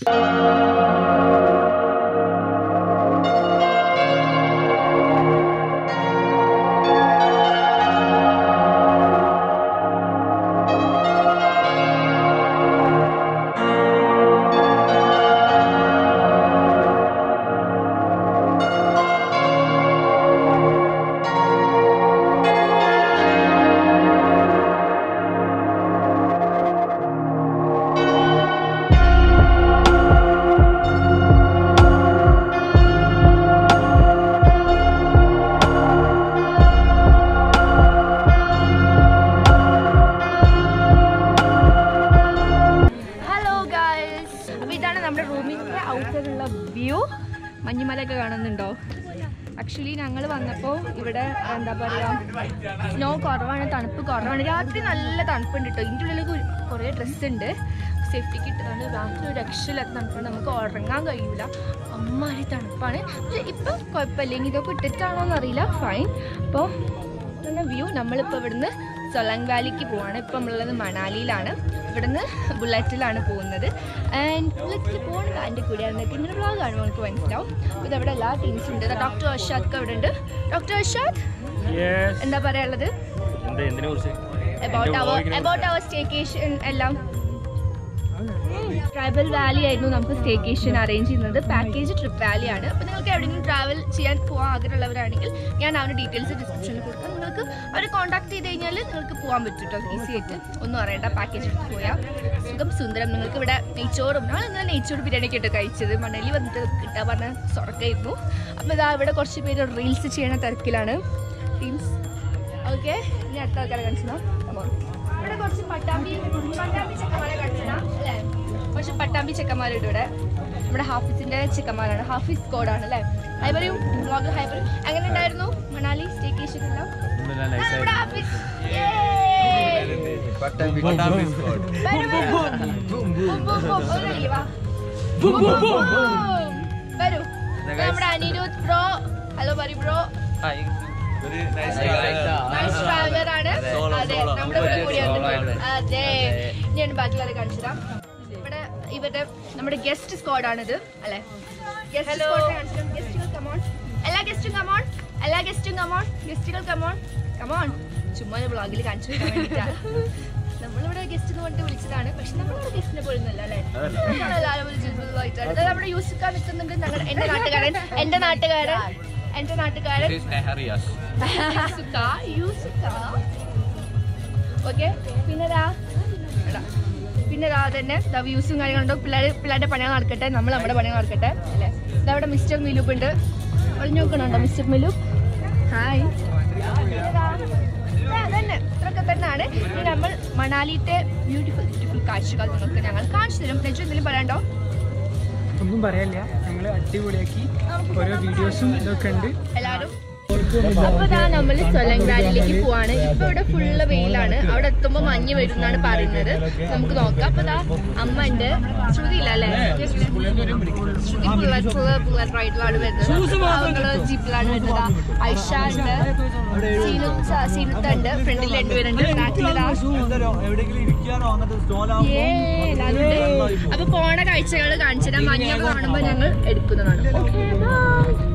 Hello guys അപ്പൊ ഇതാണ് നമ്മുടെ റൂമിന്റെ ഔട്ടറുള്ള വ്യൂ മഞ്ഞുമലയൊക്കെ കാണുന്നുണ്ടോ ആക്ച്വലി ഞങ്ങൾ വന്നപ്പോൾ ഇവിടെ എന്താ പറയുക സ്നോ കുറവാണ് തണുപ്പ് കുറവാണ് രാത്രി നല്ല തണുപ്പുണ്ട് കേട്ടോ ഇതിൻ്റെ ഉള്ളിൽ കുറേ ഡ്രസ്സ് ഉണ്ട് സേഫ്റ്റിക്ക് ഇട്ടതാണ് രാത്രി ഒരു രക്ഷയില്ലാത്ത തണുപ്പാണ് നമുക്ക് ഉറങ്ങാൻ കഴിയൂല അമ്മാരി തണുപ്പാണ് പക്ഷെ ഇപ്പം കുഴപ്പമില്ല ഇനി ഇതൊക്കെ ഇട്ടിട്ടാണോ എന്നറിയില്ല ഫൈൻ അപ്പോൾ ഇതാണ് വ്യൂ നമ്മളിപ്പോൾ ഇവിടുന്ന് സൊലാങ് വാലിക്ക് പോവാണ് ഇപ്പം നമ്മളുള്ളത് മണാലിയിലാണ് ഇവിടുന്ന് ബുള്ളറ്റിലാണ് പോകുന്നത് ആൻഡ് ബുള്ളറ്റിൽ പോകുന്നത് എൻ്റെ കൂടെയാണ് ഇങ്ങനെ വ്ളോഗ് കാണുമ്പോൾ നമുക്ക് മനസ്സിലാവും അപ്പോൾ ഇതവിടെ എല്ലാ ടീംസും ഉണ്ട് ഡോക്ടർ അർഷാദ് ഒക്കെ ഇവിടെ ഉണ്ട് ഡോക്ടർ അർഷാദ് എന്താ പറയാനുള്ളത് എന്താ എന്തിനെ കുറിച്ച് about our about our staycation എല്ലാം ട്രൈബൽ വാലി ആയിരുന്നു നമുക്ക് സ്റ്റേക്കേഷൻ അറേഞ്ച് ചെയ്യുന്നത് പാക്കേജ് ട്രിപ്പ് വാലി ആണ് അപ്പോൾ നിങ്ങൾക്ക് എവിടെയെങ്കിലും ട്രാവൽ ചെയ്യാൻ പോകാൻ ആഗ്രഹമുള്ളവരാണെങ്കിൽ ഞാൻ അവരുടെ ഡീറ്റെയിൽസ് ഡിസ്ക്രിപ്ഷനിൽ കൊടുക്കാം നിങ്ങൾക്ക് അവരെ കോൺടാക്ട് ചെയ്ത് കഴിഞ്ഞാൽ നിങ്ങൾക്ക് പോകാൻ പറ്റും കേട്ടോ ഈസി ആയിട്ട് ഒന്നും അറിയണ്ട പാക്കേജ് എടുത്ത് പോയാൽ സുഖം സുന്ദരം നിങ്ങൾക്ക് ഇവിടെ നെയ്ച്ചോറും ഞാൻ ഇന്നലെ നെയ്ച്ചോറ് ബിരിയാണി ഒക്കെ കഴിച്ചത് മണലി വന്നിട്ട് കിട്ടാൻ പറഞ്ഞ സ്വർഗ്ഗമായിരുന്നു അപ്പോൾ ഇതാ ഇവിടെ കുറച്ച് പേര് റീൽസ് ചെയ്യണ തിരക്കിലാണ് ടീംസ് ഓക്കെ ഇനി അടുത്ത ആൾക്കാരെ കാണിച്ചോ ഇവിടെ കുറച്ച് പട്ടാമ്പി പട്ടാമ്പി ചെക്കന്മാരെ കാണിച്ചോ അല്ലേ കുറച്ച് പട്ടാമ്പി ചെക്കന്മാരുണ്ട് ഇവിടെ നമ്മുടെ ഹാഫിസിന്റെ ചെക്കന്മാരാണ് ഹാഫിസ് കോഡാണ് അല്ലേ ഹൈ പറയും വ്ളോഗിൽ ഹൈ പറയും എങ്ങനെ ഉണ്ടായിരുന്നു മണാലി സ്റ്റേക്കേഷൻ എല്ലാം ആ, നമ്മുടെ ഹാഫിസ് Yay! വരൂ, വരൂ. Boom, boom, boom. ഒരു കളി, വാ. Boom, boom, boom. വരൂ നമ്മുടെ അനിരുദ്ധ് ബ്രോ ഹലോ പറയൂ ബ്രോ നൈസ് ട്രാവലർ ആണ് അതെ നമ്മുടെ കൂടെ കൂടി വന്നിട്ടുണ്ട് അതെ ഞാൻ ബാക്കിയുള്ളവരെ കാണിച്ചുതരാം ഇവിടെ ഇവരുടെ നമ്മുടെ ഗസ്റ്റ് സ്ക്വാഡ് ആണിത് അല്ലെ ഗസ്റ്റ് സ്ക്വാഡ് കാണിച്ചു ഗസ്റ്റുകൾ കമോൺ എല്ലാ ഗസ്റ്റും കമോൺ എല്ലാ ഗസ്റ്റും കമോൺ ഗസ്റ്റുകൾ കമോൺ കമോൺ ചുമ്മാ ഒരു വ്ളോഗിൽ കാണിച്ചു തരാൻ വേണ്ടിയിട്ടാ നമ്മളിവിടെ ഗസ്റ്റ് എന്ന് പറഞ്ഞിട്ട് വിളിച്ചതാണ് പക്ഷെ നമ്മളിവിടെ ഗസ്റ്റിനെ പോലുന്നല്ല അല്ലേ നമ്മളെല്ലാവരും ഒരു ജീവിതമായിട്ടാണ് ഇത് നമ്മുടെ യൂസിക്കാൻ നിൽക്കുന്നുണ്ട് ഞങ്ങളുടെ എന്റെ നാട്ടുകാരൻ എന്റെ നാട്ടുകാരൻ എന്റെ നാട്ടുകാരൻ യൂസുക്ക യൂസുക്ക ഓക്കെ പിന്നെ ദാ എടാ. പിന്നെ ദാ തന്നെ ദാ വ്യൂസും കാര്യങ്ങളുണ്ടോ പിള്ളേർ പിള്ളേരുടെ പണികൾ നടക്കട്ടെ നമ്മൾ നമ്മുടെ പണികൾ നടക്കട്ടെ അല്ലേ ഇതാ ഇവിടെ മിസ്റ്റർ മിലൂപ്പ് ഉണ്ട് ഒളിഞ്ഞു നോക്കണുണ്ടോ മിസ്റ്റർ മിലൂപ്പ് ഹായ് പിന്നെ ദാ, ദാ അതന്നെ ഇത്രയൊക്കെ തന്നെയാണ് ഇനി നമ്മൾ മണാലിത്തെ ബ്യൂട്ടിഫുൾ ബ്യൂട്ടിഫുൾ കാഴ്ചകൾ നിങ്ങൾക്ക് ഞങ്ങൾ കാണിച്ചു തരും നെജു എന്തെങ്കിലും പറയാണ്ടോ ഒന്നും പറയാനില്ല ഞങ്ങൾ അടിപൊളിയാക്കി ഓരോ വീഡിയോസും ഇതൊക്കെ ഉണ്ട് എല്ലാവരും അപ്പൊ ഇതാ നമ്മൾ സൊലങ് വാലിയിലേക്ക് പോവാണ് ഇപ്പൊ ഇവിടെ ഫുള്ള് വെയിലാണ് അവിടെ എത്തുമ്പോ മഞ്ഞ് വരും എന്നാണ് പറയുന്നത് നമുക്ക് നോക്കാം അപ്പൊ ഇതാ അമ്മ ഉണ്ട് ശ്രുതി ഇല്ല അല്ലേ ശ്രുതി ബുള്ളറ്റ് ബുള്ളറ്റ് റൈഡിലാണ് വരുന്നത് അവങ്ങള് ജീപ്പിലാണ് വരുന്നത് ഐഷ ഉണ്ട് സീനുത്ത സീനുത്ത ഉണ്ട് ഫ്രണ്ടിൽ രണ്ടുപേരുണ്ട് ബാക്കിലിതാ ഏ, എല്ലാവരും ഉണ്ട്. അപ്പൊ പോണ കാഴ്ചകൾ കാണിച്ചുതരാം മഞ്ഞൊക്കെ കാണുമ്പോ ഞങ്ങൾ എടുക്കുന്നതാണ് ഓക്കെ ബൈ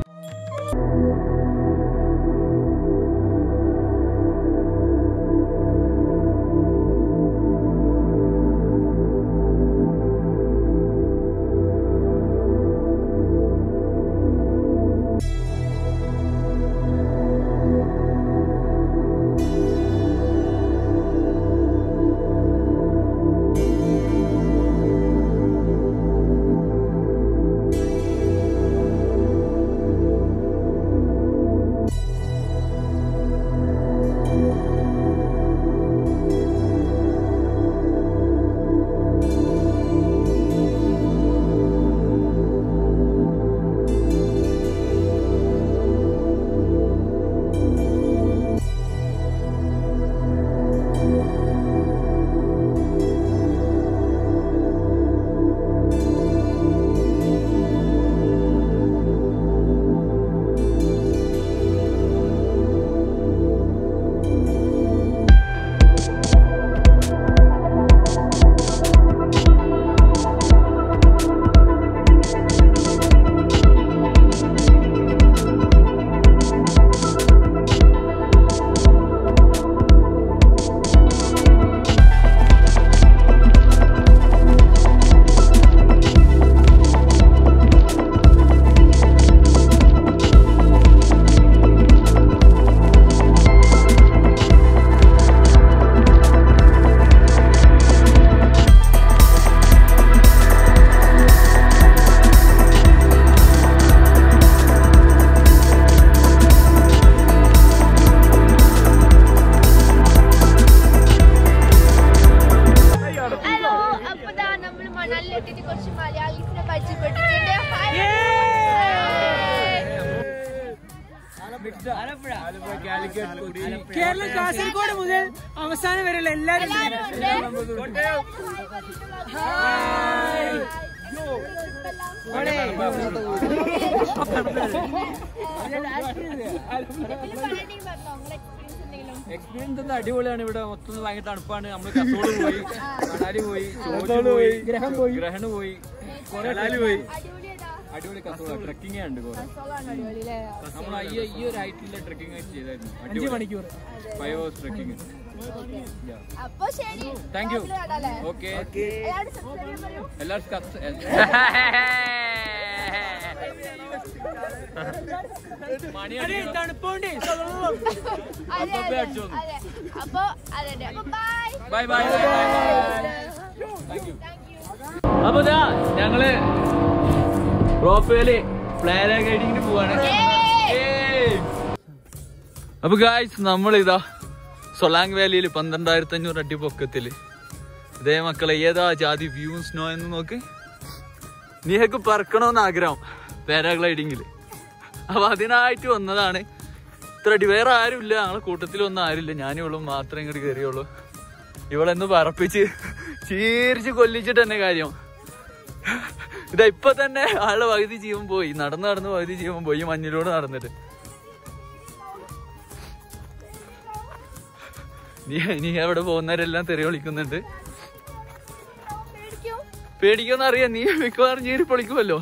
കാസർഗോഡ് മുതൽ അവസാനം വരെയുള്ള എല്ലാവരും എക്സ്പീരിയൻസ് എന്താ അടിപൊളിയാണ് ഇവിടെ മൊത്തം ഭയങ്കര തണുപ്പാണ് നമ്മള് കസോട് പോയി മണാലി പോയി ചോജ് പോയി ഗ്രഹം പോയി ഗ്രഹണ് പോയി മണാലി പോയി അടിപൊളി കസോള ട്രക്കിംഗ് ഉണ്ട് കുറെ നമ്മൾ ഈ ഈ ഒരു ഹൈറ്റിലെ ട്രക്കിംഗ് ആയിട്ട് ചെയ്തായിരുന്നു അഞ്ച് മണിക്കൂർ ഫൈവ് ഹവേഴ്സ് ട്രക്കിംഗ് അപ്പൊ ശരി താങ്ക് യു കാണാല്ലേ? ഓക്കെ എല്ലാവരും subscribe ചെയ്യാൻ പറയൂ. എല്ലാവർക്കും കത്ത് മണി തണുപ്പോണ്ട് അതെ, അപ്പൊ അതെ, അടിച്ചോ. അതെ. അപ്പൊ അതെ അതെ. അപ്പൊ bye. Bye bye thank you അപ്പൊ ദാ ഞങ്ങള് റോപ്പേല് പ്ലാൻ ഗൈഡിങ്ങിന് പോവാണ് ഏയ്. അപ്പൊ ഗായ്സ് നമ്മളിതാ സൊലാങ് വാലിയിൽ പന്ത്രണ്ടായിരത്തി അഞ്ഞൂറ് അടി പൊക്കത്തില് ഇതേ മക്കളെ ഏതാ ജാതി വ്യൂ സ്നോ എന്ന് നോക്ക് നീയൊക്കെ പറക്കണമെന്ന് ആഗ്രഹം പാരാഗ്ലൈഡിങ്ങില് അപ്പൊ അതിനായിട്ട് വന്നതാണ് ഇത്ര അടി വേറെ ആരുമില്ല ഞങ്ങളെ കൂട്ടത്തിലൊന്നും ആരുമില്ല ഞാനും ഇവളും മാത്രമേ ഇങ്ങോട്ട് കയറിയുള്ളൂ ഇവളെന്ന് പറപ്പിച്ച് ചീരിച്ച് കൊല്ലിച്ചിട്ട് തന്നെ കാര്യം ഇതാ ഇപ്പൊ തന്നെ ആളുടെ പകുതി ജീവൻ പോയി നടന്ന് നടന്ന് പകുതി ജീവൻ പോയി ഈ മഞ്ഞിലൂടെ നടന്നിട്ട് നീ നീ അവിടെ പോകുന്നവരെല്ലാം തെറി വിളിക്കുന്നുണ്ട് പേടിക്കുമെന്ന് അറിയാം നീ മിക്കവാറും ചീരി പൊളിക്കുമല്ലോ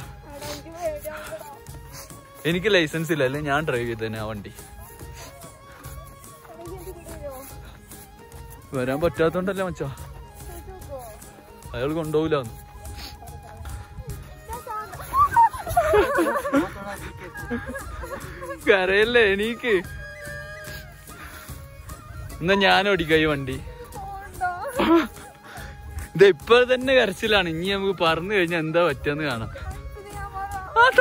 എനിക്ക് ലൈസൻസ് ഇല്ല അല്ലേ ഞാൻ ഡ്രൈവ് ചെയ്തേനെ ആ വണ്ടി വരാൻ പറ്റാത്തോണ്ടല്ലേ മച്ചാ അയാൾ കൊണ്ടുപോകില്ല കരയല്ലേ എണീക്ക് എന്നാ ഞാൻ ഓടിക്കാം ഈ വണ്ടി ഇത് ഇപ്പൊ തന്നെ കരച്ചിലാണ് ഇനി നമുക്ക് പറഞ്ഞു കഴിഞ്ഞാൽ എന്താ പറ്റുമെന്ന് കാണാം അതാ.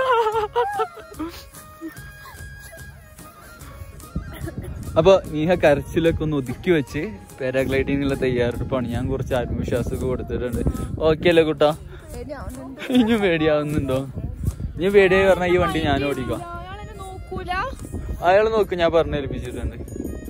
അപ്പൊ നീഹ കരച്ചിലൊക്കെ ഒന്ന് ഒതുക്കി വെച്ച് പാരാഗ്ലൈഡിങ്ങിനുള്ള തയ്യാറെടുപ്പാണ് ഞാൻ കുറച്ച് ആത്മവിശ്വാസമൊക്കെ കൊടുത്തിട്ടുണ്ട് ഓക്കെ അല്ലേ കുട്ടാ ഇനി പേടിയാവുന്നുണ്ടോ ഇനി പേടിയായി പറഞ്ഞാൽ ഈ വണ്ടി ഞാൻ ഓടിക്കാം അയാളെന്നെ നോക്കൂല അയാൾ നോക്ക് ഞാൻ പറഞ്ഞേൽപ്പിച്ചിട്ടുണ്ട്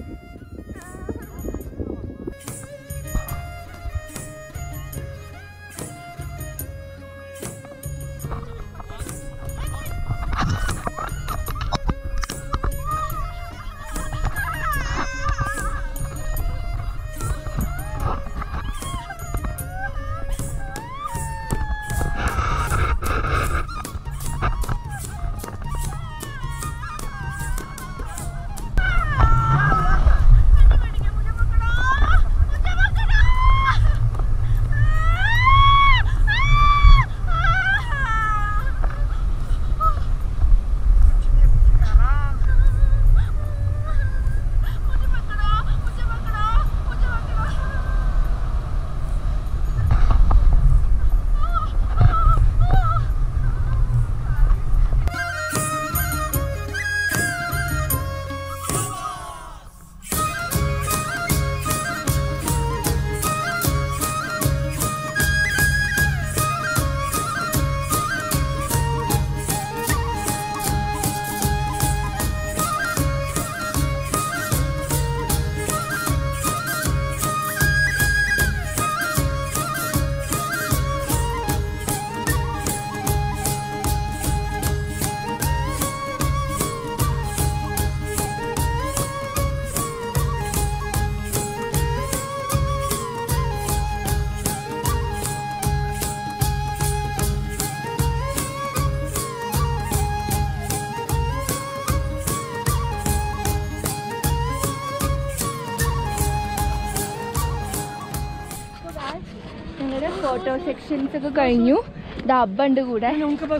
ഞങ്ങളുടെ ഫോട്ടോ സെക്ഷൻസ് ഒക്കെ കഴിഞ്ഞു ഇത് അബ്ബുണ്ട് കൂടെ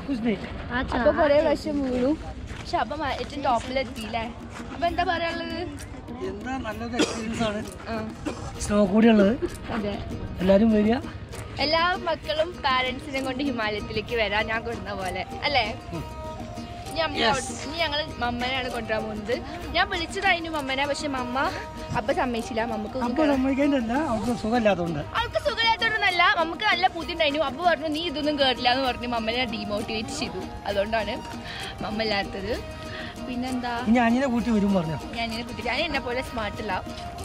അപ്പൊ കൊറേ പ്രാവശ്യം വീണു പക്ഷെ അപ്പൊ മ- ഏറ്റവും ടോപ്പിലെത്തിയില്ലേ അപ്പൊ എന്താ പറയാനുള്ളത് എന്താ നല്ലൊരു എക്സ്പീരിയൻസ് ആണ് ആ, സ്നോ കൂടിയുള്ളത് അതെ എല്ലാരും വരിക എല്ലാ മക്കളും പാരന്റ്സിനെ കൊണ്ട് ഹിമാലയത്തിലേക്ക് വരാൻ ഞാൻ കൊണ്ടുവന്ന പോലെ അല്ലേ ഇനി അമ്മ ഇനി ഞങ്ങൾ മമ്മനെയാണ് കൊണ്ടുവരാൻ പോകുന്നത് ഞാൻ വിളിച്ചതായിരുന്നു മമ്മനെ പക്ഷെ മമ്മ അപ്പൊ സമ്മതിച്ചില്ല മമ്മക്ക് ഒന്നും അപ്പൊ സമ്മതിക്കേണ്ടല്ല അവർക്ക് സുഖമില്ലാത്തതുകൊണ്ട് ആൾക്ക് സുഖമില്ലാത്തതൊന്നല്ല നമുക്ക് നല്ല പുതിയ ഉണ്ടായിരുന്നു അപ്പൊ പറഞ്ഞു നീ ഇതൊന്നും കേട്ടില്ല എന്ന് പറഞ്ഞ് മമ്മനെ ഡീമോട്ടിവേറ്റ് ചെയ്തു അതുകൊണ്ടാണ് മമ്മ ഇല്ലാത്തത് പിന്നെന്താ ഇനി അനിയനെ കൂട്ടി വരും പറഞ്ഞു ഞാൻ ഇതിനെ കുട്ടി ഞാൻ എന്നെ പോലെ സ്മാർട്ട് അല്ല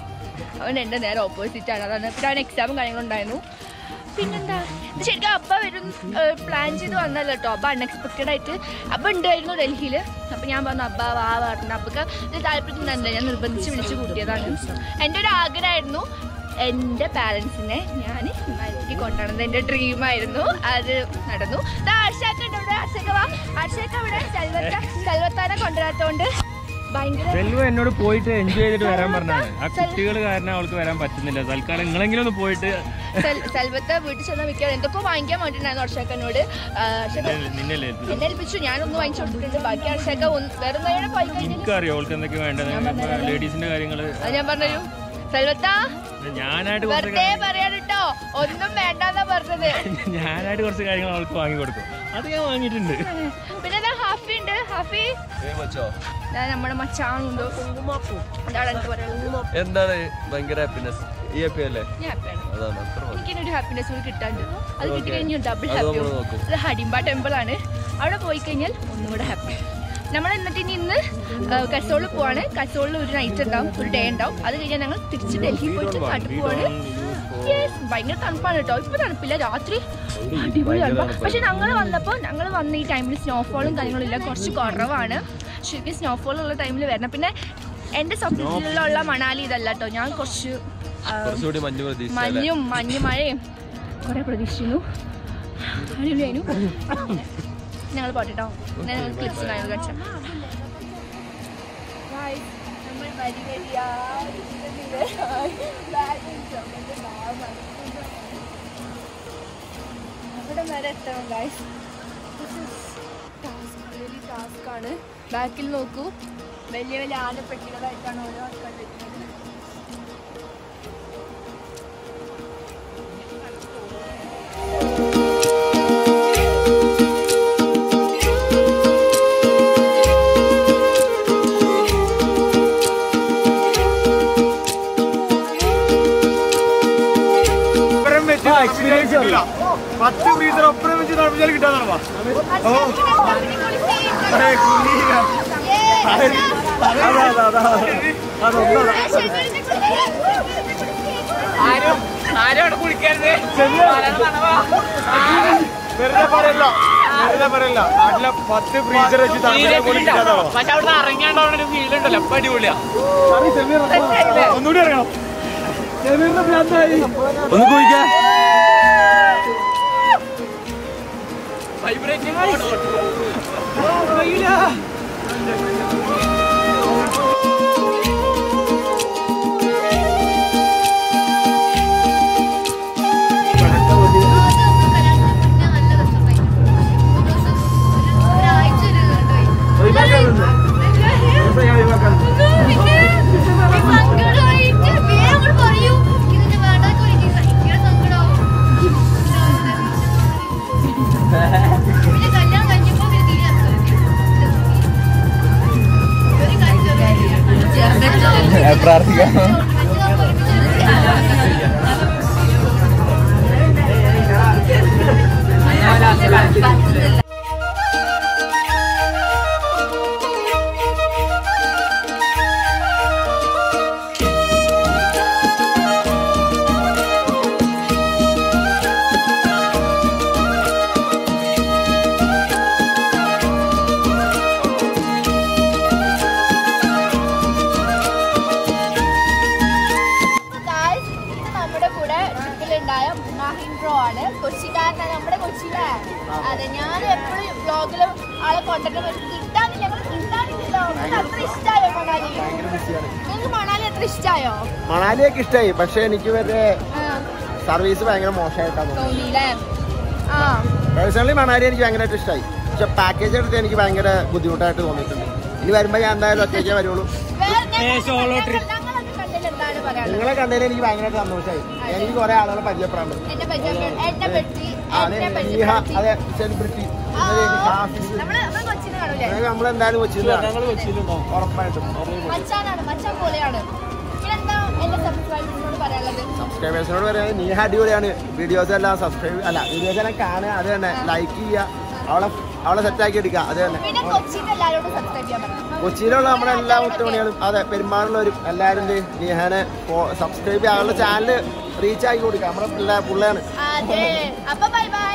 അവൻ എൻ്റെ നേരെ ഓപ്പോസിറ്റ് ആണ് അതാണ് പിന്നെ അവൻ എക്സാമും കാര്യങ്ങളും ഉണ്ടായിരുന്നു പിന്നെന്താ ഇത് ശരിക്കും അബ്ബ വരും പ്ലാൻ ചെയ്ത് വന്നല്ലോ കേട്ടോ അബ്ബ അൺഎക്സ്പെക്റ്റഡ് ആയിട്ട് അബ്ബ ഉണ്ടായിരുന്നു ഡൽഹിയിൽ അപ്പം ഞാൻ പറഞ്ഞു അബ്ബ വാ പറഞ്ഞു അബ്ബക്ക് ഇത് താല്പര്യം തന്നെ ഞാൻ നിർബന്ധിച്ച് വിളിച്ച് കൂട്ടിയതാണ് എൻ്റെ ഒരു ആഗ്രഹമായിരുന്നു എൻ്റെ പാരൻസിനെ ഞാൻ ഹിമാലയത്തിലേക്ക് കൊണ്ടുവന്നത് എൻ്റെ ഡ്രീമായിരുന്നു അത് നടന്നു ദാ ആർഷാക്ക ഉണ്ട് ഇവിടെ ആർഷാക്ക വാ ആർഷാക്ക ഇവിടെ സെൽവത്ത സെൽവത്താനെ കൊണ്ടുവരാത്തോണ്ട് ഭയങ്കര സെൽവ എന്നോട് പോയിട്ട് എൻജോയ് ചെയ്തിട്ട് വരാൻ പറഞ്ഞാണ് ആ കുട്ടികൾ കാരണം അവൾക്ക് വരാൻ പറ്റുന്നില്ല തൽക്കാലം നിങ്ങളെങ്കിലും ഒന്ന് പോയിട്ട് സെൽ- സെൽവത്തെ വീട്ടിൽ ചെന്നാൽ മിക്കവാറും എന്തൊക്കെ വാങ്ങിക്കാൻ വേണ്ടിയിട്ടുണ്ടായിരുന്നു ഹർഷാക്കനോട് നിന്നല്ലേ ഏൽപ്പിച്ചത്. എന്നെ ഏൽപ്പിച്ചു ഞാനൊന്നും വാങ്ങിച്ചു കൊടുത്തിട്ടുണ്ട് ബാക്കി ഹർഷാക്ക ഒന്ന് വേറെ നേരെ പോയി കഴിഞ്ഞാൽ എനിക്കറിയാം അവൾക്ക് എന്തൊക്കെ വേണ്ടത് ലേഡീസിന്റെ കാര്യങ്ങള് അത് ഞാൻ പറഞ്ഞു സെൽവത്ത ഞാനായിട്ട് കുറച്ച് വെറുതെ പറയാൻ കേട്ടോ ഒന്നും വേണ്ടെന്നാ പറഞ്ഞത് കാ- ഞാനായിട്ട് കുറച്ച് കാര്യങ്ങൾ അവൾക്ക് വാങ്ങി കൊടുക്കും അത് ഞാൻ വാങ്ങിയിട്ടുണ്ട് പിന്നെ ദാ ഹാഫി ഉണ്ട് ഹാഫി ദാ നമ്മുടെ മച്ചാനുണ്ടോ അതാണ് എനിക്ക് പറയാനുള്ളത് എന്താണ് ഭയങ്കര ഹാപ്പിനെസ് ഈ ഹാപ്പി അല്ലേ ഞാൻ ഹാപ്പിയാണ് അതാണ് അത്ര മതി എനിക്കിനൊരു ഹാപ്പിനെസ് കൂടി കിട്ടാണ്ട് അത് കിട്ടി കഴിഞ്ഞാൽ ഡബിൾ അത് ഹാപ്പി നമ്മള് നോക്കും. ഇത് ഹഡിംബ ടെമ്പിൾ ആണ് അവിടെ പോയി കഴിഞ്ഞാൽ ഒന്നും കൂടെ ഹാപ്പി നമ്മൾ എന്നിട്ട് ഇനി ഇന്ന് കസോളിൽ പോവാണ് കസോളിൽ ഒരു നൈറ്റ് ഉണ്ടാവും ഒരു ഡേ ഉണ്ടാവും അത് കഴിഞ്ഞാൽ ഞങ്ങൾ തിരിച്ച് ഡൽഹി പോയിട്ട് നാട്ടിൽ പോവാണ് Yes, ഭയങ്കര തണുപ്പാണ് കേട്ടോ ഇപ്പൊ തണുപ്പില്ല രാത്രി അടിപൊളി തണുപ്പാണ് പക്ഷെ ഞങ്ങൾ വന്നപ്പോൾ ഞങ്ങൾ വന്ന ഈ ടൈമിൽ സ്നോഫോളും കാര്യങ്ങളും ഇല്ല കുറച്ച് കുറവാണ് ശരിക്കും സ്നോഫോൾ ഉള്ള ടൈമിൽ വരണം പിന്നെ എൻ്റെ സ്വപ്നത്തിലുള്ള മണാലി ഇതല്ല കേട്ടോ ഞാൻ കുറച്ച് ആ, കുറച്ചുകൂടി മഞ്ഞ് പ്രതീക്ഷ മഞ്ഞും മഞ്ഞു മഴയും കുറെ പ്രതീക്ഷിക്കുന്നു അടിപൊളിയായിരുന്നു ഞങ്ങൾ പോട്ടോ ഞാൻ ക്ലിപ്സ് ഞങ്ങൾ കാണിച്ചാൽ നമ്മൾ വരി വരിയായി അവിടെ വരെ എത്തണം ഗായ്സ് ടാസ്ക് ആണ് ബാക്കിൽ നോക്കൂ വലിയ വലിയ ആനപ്പെട്ടികളായിട്ടാണ് ഓരോ ആൾക്കാർ വരുന്നത് പത്ത് ഫ്രീസർ ഒപ്പരം വെച്ച് തണുപ്പിച്ചാൽ കിട്ടാന്നാണ് വെറുതെ പറയല്ല വെറുതെ പറയല്ല നാട്ടിലെ പത്ത് ഫ്രീസർ വെച്ച് തണുപ്പിച്ചാൽ പക്ഷെ അവിടെ ഇറങ്ങിയാണ്ടോ ഫീൽ ഉണ്ടല്ലോ അപ്പൊ അടിപൊളിയാ ഒന്നുകൂടി അറിയണം ഒന്ന് കുഴിക്കാൻ വൈബ്രേറ്റിംഗ് പ്രാർത്ഥിക്കാം Guys, ഇത് നമ്മുടെ കൂടെ ട്രിപ്പിലുണ്ടായ മഹിൻഡ്രോ ആണ് കൊച്ചിക്കാരനാണ് നമ്മുടെ കൊച്ചിയിലെ അതെ ഞാൻ എപ്പോഴും വ്ളോഗിലും ആളെ കൊണ്ടുവരുന്ന പക്ഷെ കിട്ടാനില്ല ഞങ്ങൾ കിട്ടാനില്ല നിങ്ങൾക്ക് അത്ര ഇഷ്ടമായോ മണാലി നിങ്ങൾക്ക് മണാലി അത്ര ഇഷ്ടമായോ മണാലിയൊക്കെ ഇഷ്ടമായി പക്ഷെ എനിക്ക് ഇവരുടെ സർവീസ് ഭയങ്കര മോശമായിട്ടാണ് തോന്നുന്നത് തോന്നിയില്ലേ ആ പേഴ്സണലി മണാലി എനിക്ക് ഭയങ്കരമായിട്ട് ഇഷ്ടമായി പക്ഷെ പാക്കേജ് എടുത്ത് എനിക്ക് ഭയങ്കര ബുദ്ധിമുട്ടായിട്ട് തോന്നിയിട്ടുണ്ട് ഇനി വരുമ്പോൾ ഞാൻ എന്തായാലും ഒറ്റയ്ക്കേ വരുള്ളൂ വേറെ ഞങ്ങളൊക്കെ കണ്ടതിൽ എന്താണ് പറയാനുള്ളത് നിങ്ങളെ കണ്ടതിൽ എനിക്ക് ഭയങ്കരമായിട്ട് സന്തോഷമായി എനിക്ക് കുറെ ആളുകളെ പരിചയപ്പെടാൻ എന്നെ പരിചയപ്പെ- എന്നെ പറ്റി അതെ എന്നെ നീഹ പരിചയപ്പെടുത്തി അതെ സെലിബ്രിറ്റി ആ, നമ്മള് നമ്മള് കൊച്ചിനെ കാണൂലേ നമ്മളെന്തായാലും കൊച്ചിയിലാണ് ഉറപ്പായിട്ടും മച്ചാനാണ് മച്ചാൻ പോലെയാണ് പിന്നെന്താ എന്റെ സബ്സ്ക്രൈബേഴ്സിനോട് പറയാനുള്ളത് സബ്സ്ക്രൈബേഴ്സിനോട് പറയാൻ നീഹ അടിപൊളിയാണ് വീഡിയോസ് എല്ലാം സബ്സ്ക്രൈബ് അല്ല വീഡിയോസ് എല്ലാം കാണുക അത് തന്നെ ലൈക്ക് ചെയ്യുക അവളെ അവളെ സെറ്റാക്കി എടുക്കുക അത് തന്നെ പിന്നെ കൊച്ചിയിൽ എല്ലാവരോടും സബ്സ്ക്രൈബ് ചെയ്യാൻ പറഞ്ഞു കൊച്ചിയിലുള്ള നമ്മുടെ എല്ലാ മുത്തുമണികളും അതെ പെരുമാറുള്ളവരും എല്ലാവരും ദേ നിഹാനെ സബ്സ്ക്രൈബ് ചെയ്യുക അവളുടെ ചാനൽ റീച്ച് ആക്കി കൊടുക്കുക നമ്മുടെ പിള്ളേ പിള്ളേണ് അതെ അപ്പൊ ബൈ ബൈ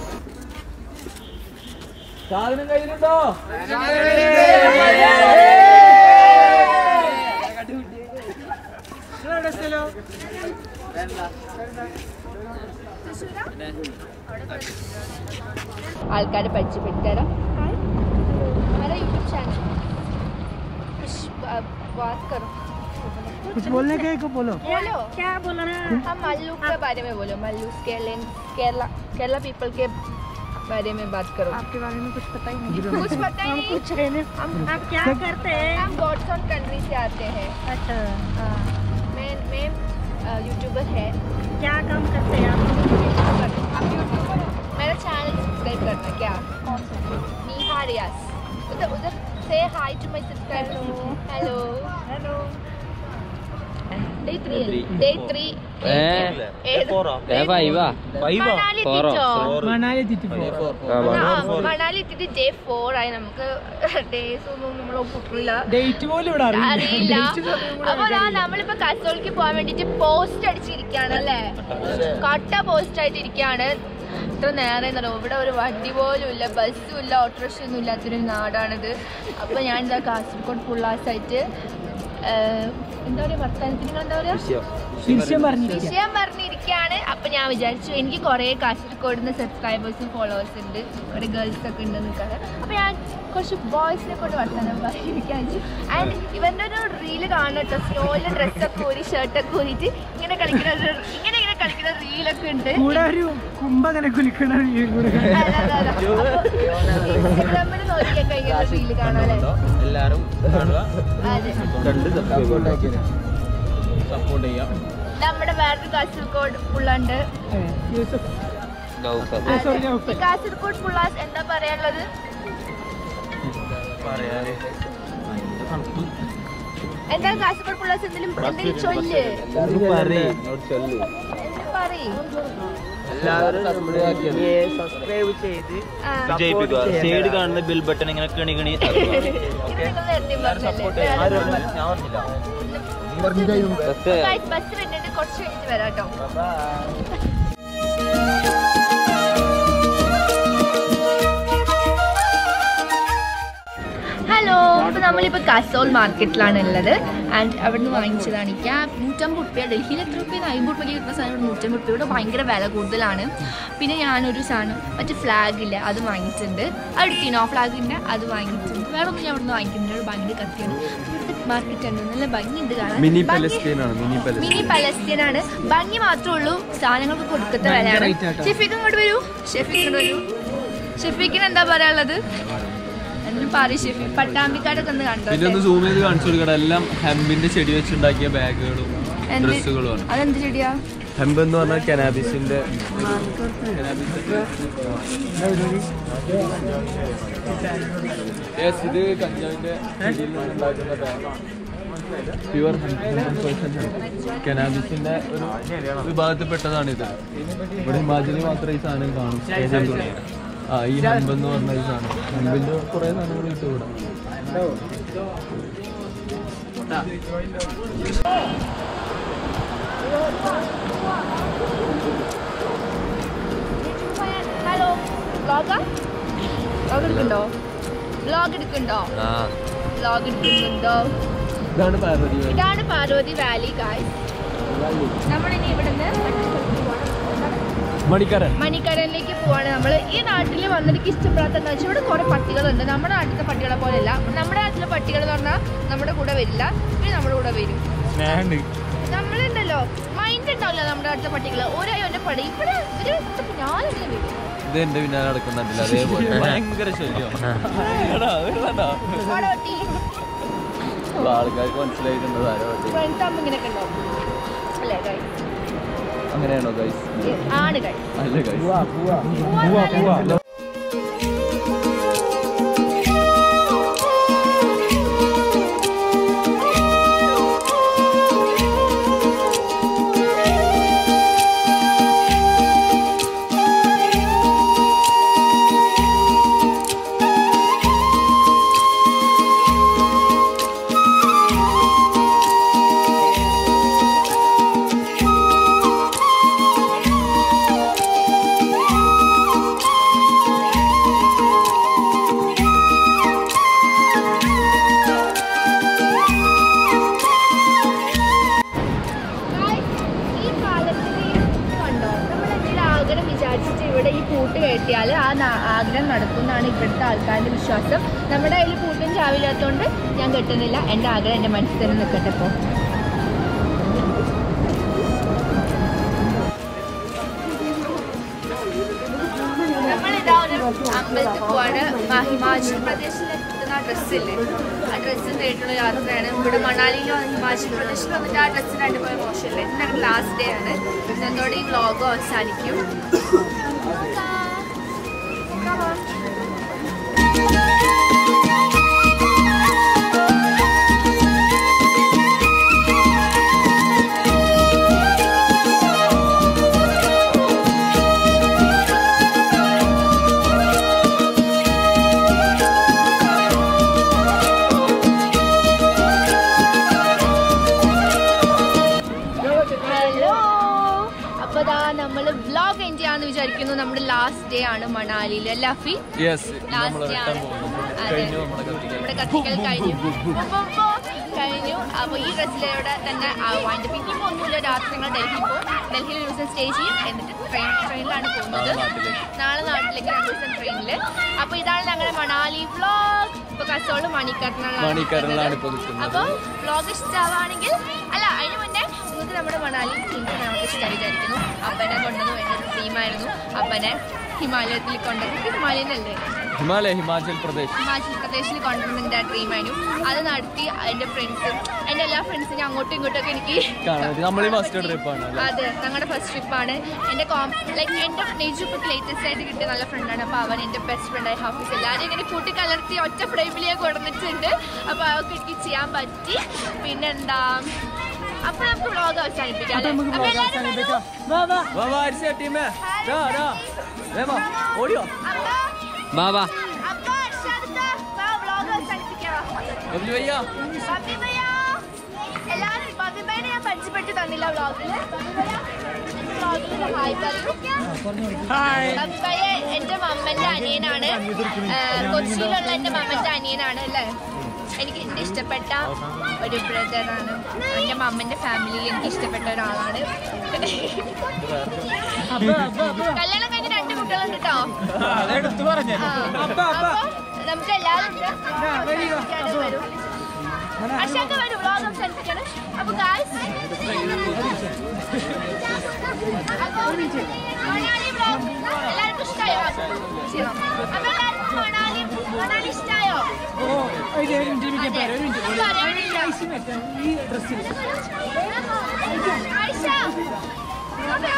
സാധനം കയ്യിലുണ്ടോ ആൾക്കാരെ പരിചയപ്പെടുത്തരാം हमारा यूट्यूब चैनल कुछ आ, बात करो कुछ बोलने के को बोलो बोलो क्या बोलना हम मल्लू के बारे में बोलो मल्लू केरला केरला केरला पीपल के बारे में बात करो आपके बारे में कुछ पता ही नहीं कुछ पता ही नहीं कुछ है नहीं हम आप क्या करते हैं हम गॉड्स ऑन कंट्री से आते हैं अच्छा हाँ, मैं मैं यूट्यूबर है क्या काम करते हैं आप आप यूट्यूबर हो मेरा चैनल सब्सक्राइब करना क्या नीहा रियाज उधर उधर से hi to my subscriber hello hello day three day three Manali എത്തിച്ചോ ആ, മണാലി എത്തിയിട്ട് ഡേ ഫോർ ആയി നമുക്ക് ഡേയ്സ് ഒന്നും നമ്മൾ ഒപ്പിട്ടില്ല ഡേറ്റ് പോലും ഇവിടെ അറിയില്ല അപ്പൊ ദാ നമ്മളിപ്പോ കസോളിക്ക് പോകാൻ വേണ്ടിട്ട് പോസ്റ്റ് അടിച്ചിരിക്കാണ് അല്ലേ കട്ട പോസ്റ്റ് ആയിട്ട് ഇരിക്കാണ് ഇത്ര നേരം എന്നറിയോ ഇവിടെ ഒരു വണ്ടി പോലും ഇല്ല ബസ്സും ഇല്ല ഓട്ടോറിക്ഷ ഒന്നും ഇല്ലാത്തൊരു നാടാണിത് അപ്പൊ ഞാൻ ഇതാ കാസർഗോഡ് പുള്ളാസായിട്ട് എന്താ പറയാ വർത്തമാനത്തിന് നിങ്ങൾ എന്താ പറയാ ശീർഷം പറഞ്ഞിരിക്കുക വിഷയം പറഞ്ഞിരിക്കുകയാണ് അപ്പൊ ഞാൻ വിചാരിച്ചു എനിക്ക് കുറെ കാസർഗോഡ് നിന്ന് സബ്സ്ക്രൈബേഴ്സും ഫോളോവേഴ്സ് ഉണ്ട് കുറെ ഗേൾസ് ഒക്കെ ഉണ്ട് നിൽക്കാറ് അപ്പൊ ഞാൻ കുറച്ച് ബോയ്സിനെ കൊണ്ട് വർത്തമാനം പറഞ്ഞിരിക്കാൻ ആൻഡ് ഇവന്റെ ഒരു റീല് കാണട്ടോ സ്നോയില് ഡ്രസ്സൊക്കെ ഊരി ഷർട്ടൊക്കെ ഊരിയിട്ട് ഇങ്ങനെ കളിക്കുന്ന ഒരു ഇങ്ങനെ ഇങ്ങനെ കളിക്കുന്ന റീലൊക്കെ ഉണ്ട് കൂടെ ഒരു കുമ്പ അങ്ങനെ കുലിക്കണ വീട് കൂടെ ഇൻസ്റ്റഗ്രാമിൽ നോക്കിയാൽ കഴിഞ്ഞ റീല് കാണാല്ലേ എല്ലാരും കാണുക അതെ കണ്ട് സപ്പോർട്ട് ചെയ്യാം നമ്മുടെ വേറൊരു കാസർഗോഡ് പുള്ളുണ്ട് ഈ കാസർഗോഡ് പുള്ളാസ് എന്താ പറയാനുള്ളത് പറയാറ് എന്താ കാസർഗോഡ് പുള്ളാസ് എന്തെങ്കിലും എന്തെങ്കിലും ചൊല്ല് എന്ത് പറയ് സബ്സ്ക്രൈബ് ചെയ്ത് ആ. വിജയിപ്പിക്കുക സൈഡ് കാണുന്ന ബിൽ ബട്ടൺ ഇങ്ങനെ കണി കണി ഇത് നിങ്ങൾ നേരത്തെ പറഞ്ഞല്ലേ? Guys, ബസ് വരുന്നുണ്ട് കുറച്ച് കഴിഞ്ഞിട്ട് വരാം കേട്ടോ ഹലോ അപ്പൊ നമ്മളിപ്പോ കസോൾ മാർക്കറ്റിലാണ് ഉള്ളത് ആൻഡ് അവിടെ നിന്ന് വാങ്ങിച്ചതാണ് ഈ ക്യാബ് നൂറ്റമ്പത് റുപ്യ ഡൽഹിയിൽ എത്ര റുപ്യ അമ്പത് റുപ്യ കിട്ടുന്ന സാധനം ഇവിടെ നൂറ്റമ്പത് റുപ്യ ഇവിടെ ഭയങ്കര വില കൂടുതലാണ് പിന്നെ ഞാനൊരു സാധനം മറ്റേ ഫ്ലാഗ് ഇല്ല അത് വാങ്ങിച്ചിട്ടുണ്ട് അടുത്തിനോ ഫ്ലാഗിൻ്റെ അത് വാങ്ങിച്ചിട്ടുണ്ട് വേറെ ഒന്നും ഞാൻ അവിടെ നിന്ന് വാങ്ങിക്കുന്നുണ്ട് ഇവിടെ ഭയങ്കര കത്തിയാണ് ഇവിടുത്തെ മാർക്കറ്റ് ഉണ്ട് നല്ല ഭംഗിയുണ്ട് കാണാൻ മിനി ഭംഗി- പലസ്തീനാണ് മിനി പലസ്തീൻ മിനി പലസ്തീൻ ആണ് ഭംഗി മാത്രമേ ഉള്ളൂ സാധനങ്ങൾക്ക് കൊടുക്കത്ത വിലയാണ് rate ആട്ടോ. ഷെഫീഖ് ഇങ്ങോട്ട് വരൂ ഷെഫീഖ് ഇങ്ങോട്ട് വരൂ ഷെഫീഖിന് എന്താ പറയാനുള്ളത് എന്തെങ്കിലും പറയും ഷെഫീഖ് പട്ടാമ്പിക്കാരൊക്കെ ഒന്ന് കണ്ടോ പിന്നെ ഒന്ന് സൂം ചെയ്ത് കാണിച്ചു കൊടുക്കട്ടെ എല്ലാം ഹെമ്പിന്റെ ചെടി വെച്ചുണ്ടാക്കിയ ബാഗുകളും എന്ത്- ഡ്രസ്സുകളുമാണ് അതെന്ത് ചെടിയാ ഹെമ്പ് എന്ന് പറഞ്ഞാൽ കനാബിസിന്റെ ഇത് കഞ്ചാവിന്റെ ചെടിയിൽ നിന്നുണ്ടാക്കുന്ന ബാഗാണ് പ്യുവർ കനാബിസിന്റെ ഒരു വിഭാഗത്തിൽപ്പെട്ടതാണ് ഇത് ഇവിടെ ഹിമാചലിൽ മാത്രമേ ഈ സാധനം കാണും ആ ഈ ഹെമ്പ് എന്ന് പറഞ്ഞ ഈ സാധനം ഹെമ്പിന്റെ കുറെ സാധനങ്ങൾ കിട്ടും ഇവിടെ ഹലോ വ്ളോഗാ വ്ളോഗ് എടുക്കണ്ടോ വ്ളോഗ് എടുക്കണ്ടോ വ്ളോഗ് എടുക്കുന്നുണ്ടോ ഇതാണ് പാർവതി വേല. ഇതാണ് പാർവതി വാലി ഗായ് നമ്മളിനി ഇവിടുന്ന് മണിക്കരൻ മണിക്കടലിലേക്ക് പോവാണ് നമ്മൾ ഈ നാട്ടിൽ വന്നിട്ട് ഇഷ്ടപ്പെടാത്ത എന്താ വെച്ചാൽ ഇവിടെ കുറെ പട്ടികളുണ്ട് നമ്മുടെ നാട്ടിലത്തെ പട്ടികളെ പോലെയല്ല നമ്മുടെ നാട്ടിലെ പട്ടികൾ എന്ന് പറഞ്ഞാൽ നമ്മുടെ കൂടെ വരില്ല പിന്നെ നമ്മുടെ കൂടെ വരും സ്നേഹമുണ്ട് നമ്മളുണ്ടല്ലോ മൈൻഡ് ഉണ്ടാവില്ല നമ്മുടെ നാട്ടിലെ പട്ടികൾ ഒരായി ഒന്നെ പടി ഇവിടെ ഒരു ഞാനിങ്ങനെ വരും ഇത് എന്റെ പിന്നാലെ നടക്കുന്നുണ്ടല്ലോ അതേപോലെ ഭയങ്കര ശല്യമാണ് പാടോട്ടി ആൾക്കാർക്ക് മനസ്സിലായിട്ടുണ്ട് ആരോ ഫ്രണ്ട്സ് ആകുമ്പോൾ ഇങ്ങനെയൊക്കെ ഉണ്ടാവും അല്ലേ ഗൈസ് അങ്ങനെയാണോ ഗൈസ് ആണ് ഗൈസ് അല്ല ഗൈസ് ഈ പാലത്തിൽ കണ്ടോ നമ്മൾ എന്തെങ്കിലും ആഗ്രഹം വിചാരിച്ചിട്ട് ഇവിടെ ഈ പൂട്ട് കെട്ടിയാൽ ആ ന- ആഗ്രഹം നടക്കുമെന്നാണ് ഇവിടുത്തെ ആൾക്കാരുടെ വിശ്വാസം നമ്മുടെ കയ്യിൽ പൂട്ടും ചാവില്ലാത്തതുകൊണ്ട് ഞാൻ കെട്ടുന്നില്ല എൻ്റെ ആഗ്രഹം എൻ്റെ മനസ്സിൽ തന്നെ നിൽക്കട്ടെ ഇപ്പോൾ നമ്മളിതാ ഒരു അമ്പലത്തിൽ പോവാണ് മ- ഹിമാചൽ പ്രദേശിൽ എത്തുന്ന ആ ഡ്രസ്സില്ലേ ആ ഡ്രസ്സ് നേരിട്ടുള്ള യാത്രയാണ് ഇവിടെ മണാലിയിൽ വന്ന് ഹിമാചൽ പ്രദേശിൽ വന്നിട്ട് ആ ഡ്രസ്സ് രണ്ടുപോയ മോശമല്ലേ ഇത് ഞങ്ങളുടെ ലാസ്റ്റ് ഡേ ആണ് ഇന്നത്തോടെ ഈ വ്ളോഗ് അവസാനിക്കും Come on. ഹലോ അപ്പൊ ദാ നമ്മള് വ്ലോഗ് എൻജോയ് ചെയ്യാന്ന് വിചാരിക്കുന്നു നമ്മുടെ ലാസ്റ്റ് ഡേ ആണ് മണാലിയിൽ അല്ല അഫി യെസ് നമ്മൾ ലാസ്റ്റ് റിട്ടേൺ ആണ് പോകുന്നു അതെ. കഴിഞ്ഞു നമ്മുടെ കത്തിക്കൽ നമ്മുടെ കത്തിക്കൽ കഴിഞ്ഞു അപ്പൊ കഴിഞ്ഞു അപ്പൊ ഈ ഡ്രസ്സിലൂടെ തന്നെ വൈൻഡ് ഇനിയിപ്പോ ഒന്നുമില്ല രാത്രി ഞങ്ങൾ ഡൽഹി പോകും ഡൽഹിയിൽ ഒരു ദിവസം സ്റ്റേ ചെയ്യും എന്നിട്ട് ട്രെയിൻ ട്രെയിനിലാണ് പോകുന്നത് നാളെ നാട്ടിലേക്ക്. നാളെ നാട്ടിലേക്ക് രണ്ട് ദിവസം ട്രെയിനിൽ അപ്പൊ ഇതാണ് ഞങ്ങളുടെ മണാലി വ്ലോഗ് ഇപ്പൊ കസോള് മണിക്കരനാണ് മണിക്കരനിലാണ് ഇപ്പൊ നിൽക്കുന്നത്. അപ്പൊ വ്ലോഗ് ഇഷ്ടമാണെങ്കിൽ അല്ല അതിന് മുന്നേ നിങ്ങൾക്ക് നമ്മുടെ മണാലി സീൻസ് നമുക്ക് ഇഷ്ടമായി വിചാരിക്കുന്നു അപ്പനെ കൊണ്ടത് വേണ്ട ഒരു ടീമായിരുന്നു അപ്പനെ ഹിമാലയത്തിൽ കൊണ്ടുവന്നത് ഹിമാലയനല്ലേ ഹിമാലയ ഹിമാചൽ പ്രദേശ് ഹിമാചൽ പ്രദേശിൽ കൊണ്ടുവന്നതിൻ്റെ ആ ഡ്രീമായിരുന്നു അത് നടത്തി എൻ്റെ ഫ്രണ്ട്സ് എൻ്റെ എല്ലാ ഫ്രണ്ട്സിനും അങ്ങോട്ടും ഇങ്ങോട്ടും ഒക്കെ എനിക്ക് കാണാൻ നമ്മൾ ഈ ഫസ്റ്റ് ട്രിപ്പാണ് അല്ലേ അതെ ഞങ്ങളുടെ ഫസ്റ്റ് ട്രിപ്പാണ് എൻ്റെ കോം ലൈക്ക് എൻ്റെ നെയ്ജു ഇപ്പം ലേറ്റസ്റ്റ് ആയിട്ട് കിട്ടിയ നല്ല ഫ്രണ്ടാണ് അപ്പോൾ അവൻ എൻ്റെ ബെസ്റ്റ് ഫ്രണ്ടായി ഹാഫീസ് എല്ലാവരും ഇങ്ങനെ കൂട്ടി കലർത്തി ഒറ്റ ഫ്രെയിമിലേക്ക് കൊടുത്തിട്ടുണ്ട് അപ്പോൾ അവർക്ക് എനിക്ക് ചെയ്യാൻ പറ്റി പിന്നെന്താ അപ്പോൾ നമുക്ക് വ്ളോഗ് അവസാനിപ്പിക്കാം അല്ലേ? അപ്പോൾ എല്ലാവരും വരൂ. വാ വാ വാ വാ അരിശ ടീമേ രാ രാ വേഗം വാ. ഓടിയോ അപ്പൊ വാ വാ അപ്പൊ അർഷാദ് വാ വ്ളോഗ് അവസാനിപ്പിക്കാം ബബ്ലു ഭയ്യ ബബി ഭയ്യ എല്ലാവരും ബബി ഭയ്യനെ ഞാൻ പരിചയപ്പെട്ട് തന്നില്ല വ്ളോഗില് ബബി ഭയ്യ വ്ളോഗിൽ ഹായ് പറയൂ ഹായ് ബബി ഭയ്യ എന്റെ മമ്മന്റെ അനിയനാണ് ഏഹ്, കൊച്ചിയിലുള്ള എന്റെ മമ്മന്റെ അനിയനാണ് അല്ലേ എനിക്ക് എന്റെ ഇഷ്ടപ്പെട്ട ഒരു ബ്രദറാണ് എന്റെ മമ്മന്റെ ഫാമിലിയിൽ എനിക്ക് ഇഷ്ടപ്പെട്ട ഒരാളാണ് അപ്പൊ അപ്പൊ അപ്പൊ കല്യാണം കഴിഞ്ഞ രണ്ട് കുട്ടികളുണ്ട് കേട്ടോ അതെടുത്ത് പറഞ്ഞു ആ. അപ്പൊ അപ്പൊ അപ്പൊ നമുക്ക് എല്ലാവരും വരിക. വരും അർഷാക്ക് വരും വ്ളോഗ് അവസാനിപ്പിക്കണം അപ്പൊ ഗായ്സ് അപ്പൊ മണാലി വ്ളോഗ് എല്ലാവർക്കും ഇഷ്ടമായോ അപ്പൊ എല്ലാവർക്കും മണാലി മണാലി ഇഷ്ടമായോ ഓ ഒരു മിനിറ്റ് എനിക്ക് പറയാം ഒരു മിനിറ്റ് പറയാം, ഒരു മിനിറ്റ്. ഐസ് വെക്കാം ഈ ഡ്രസ്സിൽ ആയിഷ അപ്പൊ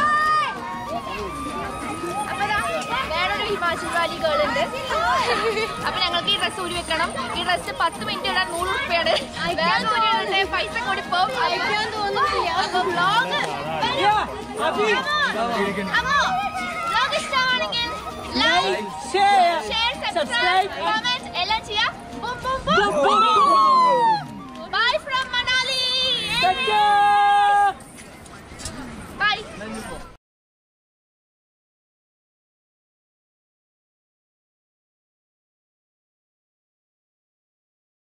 അപ്പൊ ദാ വേറൊരു ഹിമാചൽ വാലി ഗേൾ ഉണ്ട് അപ്പൊ ഞങ്ങൾക്ക് ഈ ഡ്രസ്സ് ഊരി വെക്കണം ഈ ഡ്രസ്സ് പത്ത് മിനിറ്റ് ഇടാൻ നൂറ് ഉറുപ്പയാണ് വേറെ ഊരി ഇടണ്ടേ പൈസ കൂടി പോകും അയക്കാൻ തോന്നുന്നില്ല അപ്പൊ വ്ളോഗ് അഭി അമ്മോ വ്ളോഗ് ഇഷ്ടമാണെങ്കിൽ like share share Subscribe. Subscribe comment എല്ലാം ചെയ്യാം ബും boom boom boom, boom, boom.